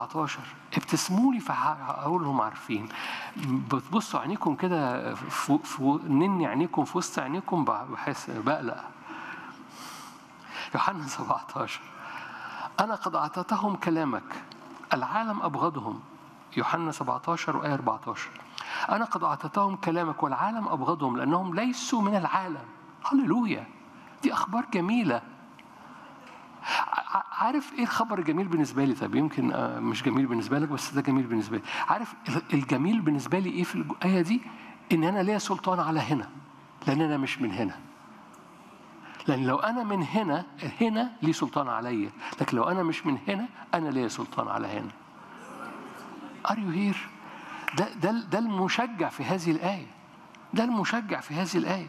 19 ابتسموا لي فهقول لهم عارفين بتبصوا عينيكم كده في في نني عينيكم في وسط عينيكم بحس بقلق يوحنا 17 أنا قد أعطيتهم كلامك العالم أبغضهم يوحنا 17 وآية 14 أنا قد أعطيتهم كلامك والعالم أبغضهم لأنهم ليسوا من العالم هللويا دي أخبار جميلة عارف ايه الخبر الجميل بالنسبه لي طب يمكن مش جميل بالنسبه لك بس ده جميل بالنسبه لي عارف الجميل بالنسبه لي ايه في الايه دي ان انا ليا سلطان على هنا لان انا مش من هنا لان لو انا من هنا هنا لي سلطان عليا لكن لو انا مش من هنا انا ليا سلطان على هنا ار يو هير ده ده ده المشجع في هذه الايه ده المشجع في هذه الايه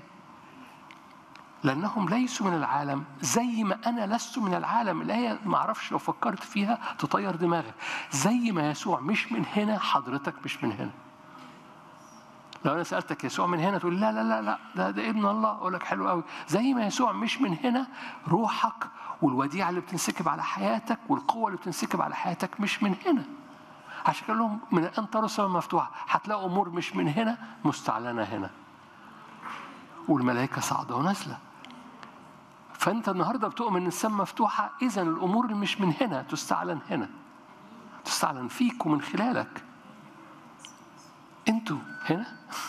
لأنهم ليسوا من العالم زي ما أنا لست من العالم الآية ما أعرفش لو فكرت فيها تطير دماغك زي ما يسوع مش من هنا حضرتك مش من هنا لو أنا سألتك يسوع من هنا تقول لا لا لا لا ده, ده ابن الله أقول لك حلو قوي زي ما يسوع مش من هنا روحك والوديعة اللي بتنسكب على حياتك والقوة اللي بتنسكب على حياتك مش من هنا عشان كده لهم من الآن ترى السماء مفتوحة هتلاقوا أمور مش من هنا مستعلنة هنا والملائكة صاعدة ونازلة فأنت النهارده بتؤمن إن السماء مفتوحة إذا الأمور اللي مش من هنا تستعلن هنا تستعلن فيك ومن خلالك أنتوا هنا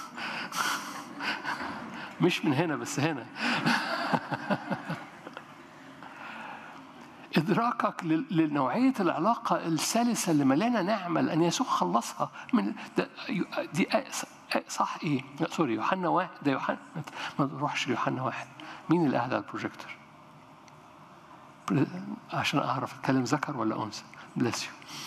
مش من هنا بس هنا إدراكك لنوعية العلاقة السلسة اللي مليانة نعمة لأن يسوع خلصها من دي صح إيه؟ سوري يوحنا واحد ده يوحنا ما تروحش ليوحنا واحد مين اللي قاعد على البروجيكتور؟ عشان أعرف أتكلم ذكر ولا أنثى بلس يو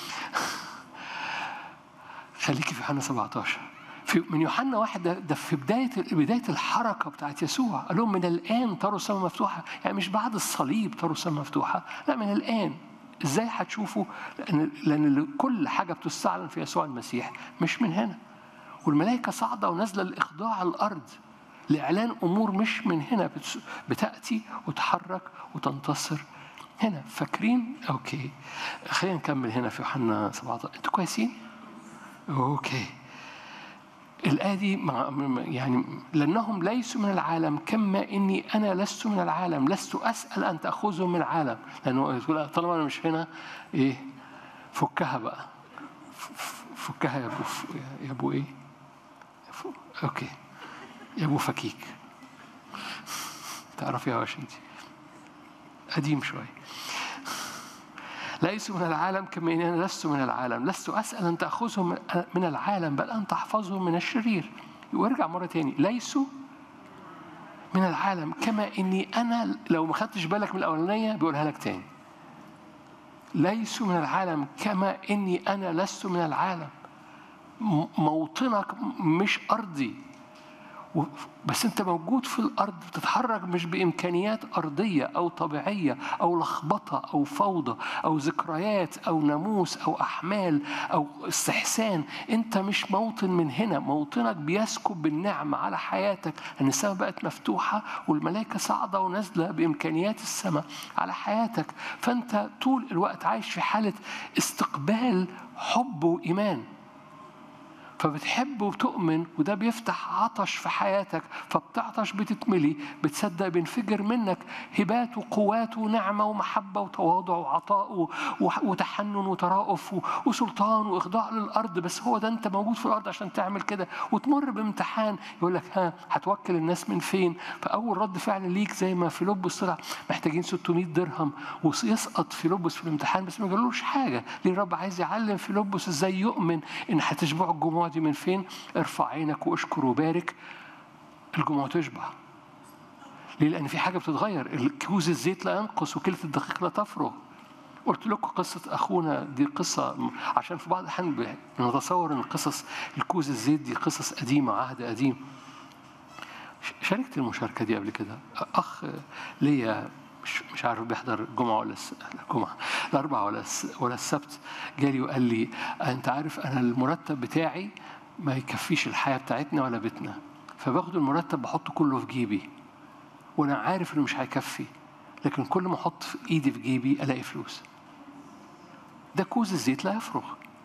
خليكي في يوحنا 17 في من يوحنا واحد ده, ده في بداية بداية الحركة بتاعت يسوع قال لهم من الآن تروا السماء مفتوحة يعني مش بعد الصليب تروا السماء مفتوحة لا من الآن ازاي هتشوفوا لأن لأن كل حاجة بتستعلن في يسوع المسيح مش من هنا والملائكة صاعدة ونازلة لإخضاع على الأرض لإعلان أمور مش من هنا بتأتي وتحرك وتنتصر هنا فاكرين؟ أوكي خلينا نكمل هنا في يوحنا 17 أنتوا كويسين؟ أوكي الآية دي يعني لأنهم ليسوا من العالم كما إني أنا لست من العالم لست أسأل أن تأخذهم من العالم لأنه يقول طالما أنا مش هنا إيه فكها بقى فكها يا أبو يا أبو إيه؟ أوكي يا أبو فكيك تعرفي يا واشنطن قديم شوي ليسوا من العالم كما إني أنا لست من العالم لست أسأل أن تأخذهم من العالم بل أن تحفظهم من الشرير وارجع مرة تاني ليسوا من العالم كما إني أنا لو ما خدتش بالك من الأولانية بيقولها لك تاني ليسوا من العالم كما إني أنا لست من العالم موطنك مش أرضي بس انت موجود في الارض بتتحرك مش بامكانيات ارضيه او طبيعيه او لخبطه او فوضى او ذكريات او ناموس او احمال او استحسان انت مش موطن من هنا موطنك بيسكب بالنعمه على حياتك لان السماء بقت مفتوحه والملائكه صاعده ونازله بامكانيات السماء على حياتك فانت طول الوقت عايش في حاله استقبال حب وايمان فبتحب وبتؤمن وده بيفتح عطش في حياتك فبتعطش بتتملي بتصدق بينفجر منك هبات وقوات ونعمة ومحبة وتواضع وعطاء وتحنن وترأف وسلطان وإخضاع للأرض بس هو ده أنت موجود في الأرض عشان تعمل كده وتمر بامتحان يقول لك ها هتوكل الناس من فين فأول رد فعل ليك زي ما فيلبس طلع محتاجين 600 درهم ويسقط فيلبس في الامتحان بس ما قالوش حاجة ليه الرب عايز يعلم فيلبس ازاي يؤمن ان هتشبعه الجموع دي من فين؟ ارفع عينك واشكر وبارك الجموع تشبع. ليه؟ لأن في حاجة بتتغير، الكوز الزيت لا ينقص وكلة الدقيق لا تفرغ. قلت لكم قصة أخونا دي قصة عشان في بعض الأحيان بنتصور إن قصص الكوز الزيت دي قصص قديمة عهد قديم. شاركت المشاركة دي قبل كده، أخ ليا مش مش عارف بيحضر الجمعة ولا الجمعة الأربعة ولا ولا السبت جالي وقال لي أنت عارف أنا المرتب بتاعي ما يكفيش الحياة بتاعتنا ولا بيتنا فباخد المرتب بحطه كله في جيبي وأنا عارف إنه مش هيكفي لكن كل ما أحط في إيدي في جيبي ألاقي فلوس ده كوز الزيت لا يفرغ